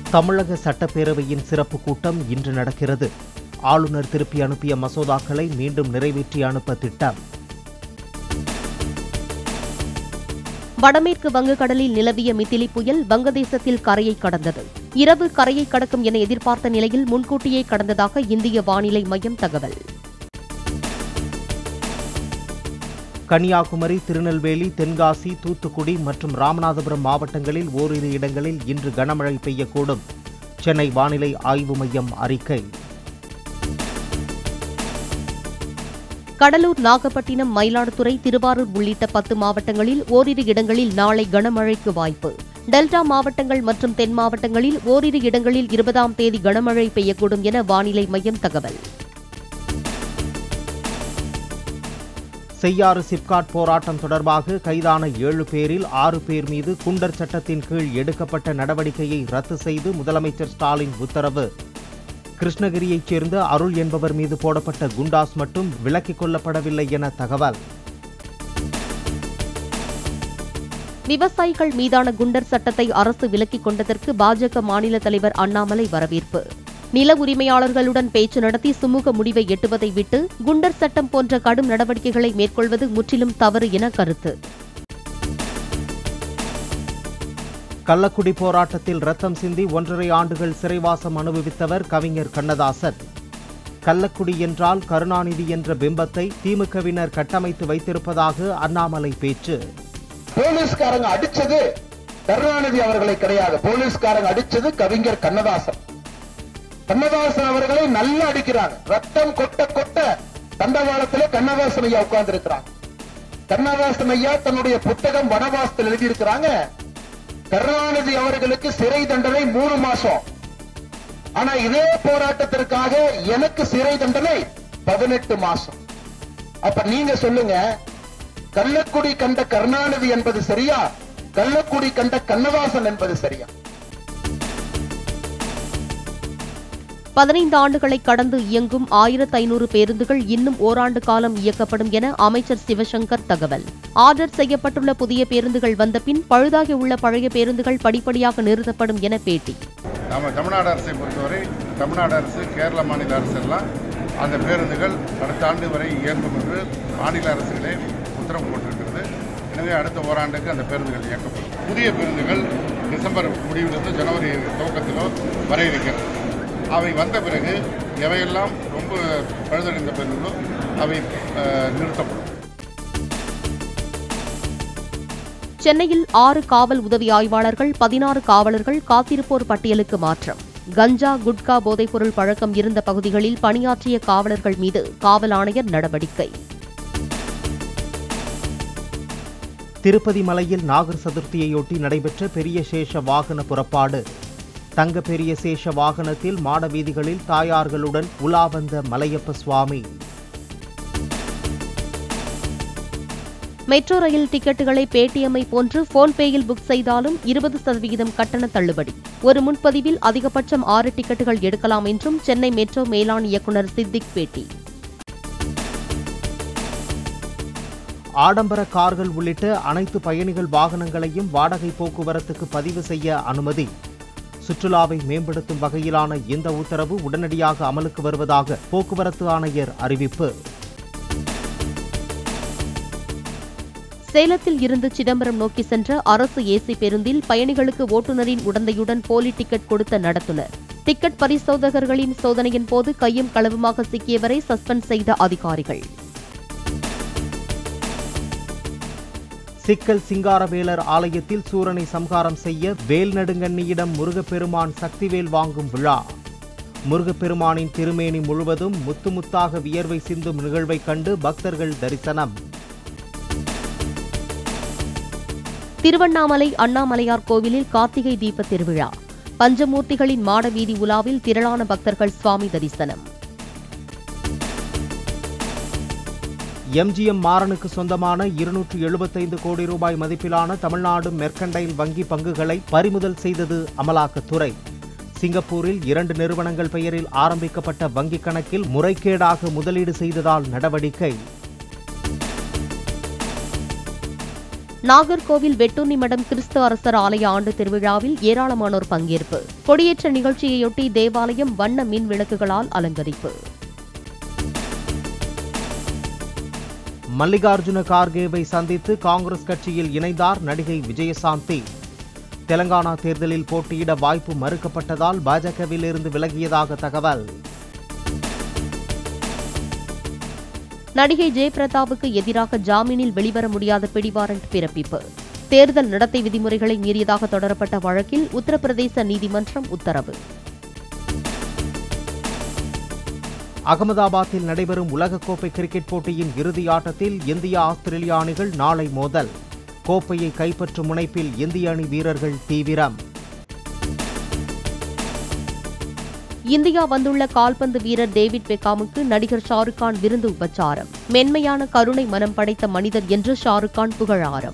தமிழக சட்டப்பேரவையின் சிறப்பு கூட்டம் இன்று நடக்கிறது ஆளுநர் திருப்பி அனுப்பிய மசோதாக்களை மீண்டும் நிறைவேற்றி அனுப்ப திட்டம் வடமேற்கு வங்கக்கடலில் நிலவிய மித்திலி புயல் வங்கதேசத்தில் கரையை கடந்தது இரவு கரையை கடக்கும் என எதிர்பார்த்த நிலையில் முன்கூட்டியே கடந்ததாக இந்திய வானிலை மையம் தகவல் கன்னியாகுமரி திருநெல்வேலி தென்காசி தூத்துக்குடி மற்றும் ராமநாதபுரம் மாவட்டங்களில் ஓரிரு இடங்களில் இன்று கனமழை பெய்யக்கூடும் சென்னை வானிலை ஆய்வு மையம் அறிக்கை கடலூர் நாகப்பட்டினம் மயிலாடுதுறை திருவாரூர் உள்ளிட்ட பத்து மாவட்டங்களில் ஓரிரு இடங்களில் நாளை கனமழைக்கு வாய்ப்பு டெல்டா மாவட்டங்கள் மற்றும் தென் மாவட்டங்களில் ஓரிரு இடங்களில் இருபதாம் தேதி கனமழை பெய்யக்கூடும் என வானிலை மையம் தகவல் செய்யாறு சிப்காட் போராட்டம் தொடர்பாக கைதான ஏழு பேரில் ஆறு பேர் மீது குண்டர் சட்டத்தின் கீழ் எடுக்கப்பட்ட நடவடிக்கையை ரத்து செய்து முதலமைச்சர் ஸ்டாலின் உத்தரவு கிருஷ்ணகிரியைச் சேர்ந்த அருள் என்பவர் மீது போடப்பட்ட குண்டாஸ் மட்டும் விலக்கிக் கொள்ளப்படவில்லை என தகவல் விவசாயிகள் மீதான குண்டர் சட்டத்தை அரசு விலக்கிக் கொண்டதற்கு பாஜக மாநில தலைவர் அண்ணாமலை வரவேற்பு நில உரிமையாளர்களுடன் பேச்சு நடத்தி சுமூக முடிவை எட்டுவதை விட்டு குண்டர் சட்டம் போன்ற கடும் நடவடிக்கைகளை மேற்கொள்வது முற்றிலும் தவறு என கருத்து கள்ளக்குடி போராட்டத்தில் ரத்தம் சிந்தி ஒன்றரை ஆண்டுகள் சிறைவாசம் அனுபவித்தவர் கவிஞர் கண்ணதாசன் கள்ளக்குடி என்றால் கருணாநிதி என்ற பிம்பத்தை திமுகவினர் கட்டமைத்து வைத்திருப்பதாக அண்ணாமலை பேச்சு போலீஸ்காரங்க அடிச்சது கருணாநிதி அவர்களை கிடையாது போலீஸ்காரங்க அடிச்சது கவிஞர் கண்ணதாசன் கண்ணதாசன் அவர்களை நல்லா அடிக்கிறாங்க ரத்தம் கொட்ட கொட்ட தண்டவாளத்திலே கண்ணதாசன் ஐயா உட்கார்ந்து இருக்கிறாங்க கண்ணதாசன் ஐயா தன்னுடைய புத்தகம் வனவாசத்தில் எழுதியிருக்கிறாங்க கருணாநிதி அவர்களுக்கு சிறை தண்டனை மூணு மாசம் ஆனா இதே போராட்டத்திற்காக எனக்கு சிறை தண்டனை பதினெட்டு மாசம் அப்ப நீங்க சொல்லுங்க கள்ளக்குடி கண்ட கருணாநிதி என்பது சரியா கள்ளக்குடி கண்ட கண்ணதாசன் என்பது சரியா பதினைந்து ஆண்டுகளை கடந்து இயங்கும் ஆயிரத்து ஐநூறு பேருந்துகள் இன்னும் ஓராண்டு காலம் இயக்கப்படும் என அமைச்சர் சிவசங்கர் தகவல் ஆர்டர் செய்யப்பட்டுள்ள புதிய பேருந்துகள் வந்த பின் பழுதாகி உள்ள பழைய பேருந்துகள் படிப்படியாக நிறுத்தப்படும் என பேட்டி நம்ம தமிழ்நாடு அரசை பொறுத்தவரை தமிழ்நாடு அரசு கேரள மாநில அரசு எல்லாம் அந்த பேருந்துகள் அடுத்த ஆண்டு வரை இயங்கும் என்று மாநில அரசுகளே உத்தரவு போட்டிருக்கிறது எனவே அடுத்த ஓராண்டுக்கு அந்த பேருந்துகள் இயக்கப்படும் புதிய பேருந்துகள் டிசம்பர் முடிவிலிருந்து ஜனவரி துவக்கத்திலோ வர இருக்கிறது அவை வந்த பிறகு எவையெல்லாம் ரொம்ப பழுதடைந்த பேருந்துகளோ அவை அஹ், நிறுத்தப்படும் சென்னையில் ஆறு காவல் உதவி ஆய்வாளர்கள் பதினாறு காவலர்கள் காத்திருப்போர் பட்டியலுக்கு மாற்றம் கஞ்சா குட்கா போதைப்பொருள் பழக்கம் இருந்த பகுதிகளில் பணியாற்றிய காவலர்கள் மீது காவல் ஆணையர் நடவடிக்கை திருப்பதி மலையில் நாகர் சதுர்த்தியையொட்டி நடைபெற்ற பெரிய சேஷ வாகன புறப்பாடு தங்க பெரிய சேஷ வாகனத்தில் மாட வீதிகளில் தாயார்களுடன் உலா வந்த மலையப்ப சுவாமி மெட்ரோ ரயில் டிக்கெட்டுகளை பேடிஎம்ஐ போன்று போன்பேயில் புக் செய்தாலும் இருபது சதவிகிதம் கட்டண தள்ளுபடி ஒரு முன்பதிவில் அதிகபட்சம் ஆறு டிக்கெட்டுகள் எடுக்கலாம் என்றும் சென்னை மெட்ரோ மேலாண் இயக்குநர் சித்திக் பேட்டி ஆடம்பர கார்கள் உள்ளிட்ட அனைத்து பயணிகள் வாகனங்களையும் வாடகை போக்குவரத்துக்கு பதிவு செய்ய அனுமதி சுற்றுலாவை மேம்படுத்தும் வகையிலான இந்த உத்தரவு உடனடியாக அமலுக்கு வருவதாக போக்குவரத்து ஆணையர் அறிவிப்பு சேலத்தில் இருந்து சிதம்பரம் நோக்கி சென்ற அரசு ஏசி பேருந்தில் பயணிகளுக்கு ஓட்டுநரின் உடந்தையுடன் போலி டிக்கெட் கொடுத்த நடத்துனர் டிக்கெட் பரிசோதகர்களின் சோதனையின் போது கையும் களவுமாக சிக்கியவரை சஸ்பெண்ட் செய்த அதிகாரிகள் சிக்கல் சிங்காரவேலர் ஆலயத்தில் சூரனை சம்ஹாரம் செய்ய வேல் நடுங்கண்ணியிடம் முருகப்பெருமான் சக்திவேல் வாங்கும் விழா முருகப்பெருமானின் திருமேனி முழுவதும் முத்து முத்தாக வியர்வை சிந்தும் நிகழ்வைக் கண்டு பக்தர்கள் தரிசனம் திருவண்ணாமலை அண்ணாமலையார் கோவிலில் கார்த்திகை தீப திருவிழா பஞ்சமூர்த்திகளின் மாட வீதி உலாவில் திரளான பக்தர்கள் சுவாமி தரிசனம் எம்ஜிஎம் மாறனுக்கு சொந்தமான இருநூற்று எழுபத்தைந்து கோடி ரூபாய் மதிப்பிலான தமிழ்நாடு மெர்கண்டைல் வங்கி பங்குகளை பறிமுதல் செய்தது அமலாக்கத்துறை சிங்கப்பூரில் இரண்டு நிறுவனங்கள் பெயரில் ஆரம்பிக்கப்பட்ட வங்கிக் கணக்கில் முறைகேடாக முதலீடு செய்ததால் நடவடிக்கை நாகர்கோவில் வெட்டுண்ணி மடம் கிறிஸ்து அரசர் ஆலய ஆண்டு திருவிழாவில் ஏராளமானோர் பங்கேற்பு கொடியேற்ற நிகழ்ச்சியையொட்டி தேவாலயம் வண்ண மின் விளக்குகளால் அலங்கரிப்பு மல்லிகார்ஜுன கார்கேவை சந்தித்து காங்கிரஸ் கட்சியில் இணைந்தார் நடிகை விஜயசாந்தி தெலங்கானா தேர்தலில் போட்டியிட வாய்ப்பு மறுக்கப்பட்டதால் பாஜகவில் இருந்து விலகியதாக தகவல் நடிகை ஜெயபிரதாவுக்கு எதிராக ஜாமீனில் வெளிவர முடியாத பிடிவாரண்ட் பிறப்பிப்பு தேர்தல் நடத்தை விதிமுறைகளை மீறியதாக தொடரப்பட்ட வழக்கில் உத்தரப்பிரதேச நீதிமன்றம் உத்தரவு அகமதாபாத்தில் நடைபெறும் உலகக்கோப்பை கிரிக்கெட் போட்டியின் இறுதி ஆட்டத்தில் இந்தியா ஆஸ்திரேலியா அணிகள் நாளை மோதல் கோப்பையை கைப்பற்றும் முனைப்பில் இந்திய அணி வீரர்கள் தீவிரம் இந்தியா வந்துள்ள கால்பந்து வீரர் டேவிட் பெக்காமுக்கு நடிகர் ஷாருக் கான் விருந்து உபச்சாரம் மென்மையான கருணை மனம் படைத்த மனிதர் என்று ஷாருக் கான் புகழாரம்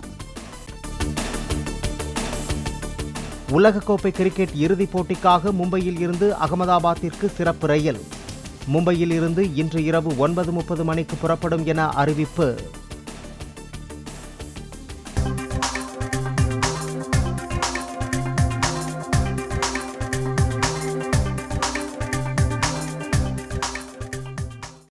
உலகக்கோப்பை கிரிக்கெட் இறுதிப் போட்டிக்காக மும்பையில் இருந்து அகமதாபாத்திற்கு சிறப்பு ரயில் மும்பையில் இருந்து இன்று இரவு ஒன்பது முப்பது மணிக்கு புறப்படும் என அறிவிப்பு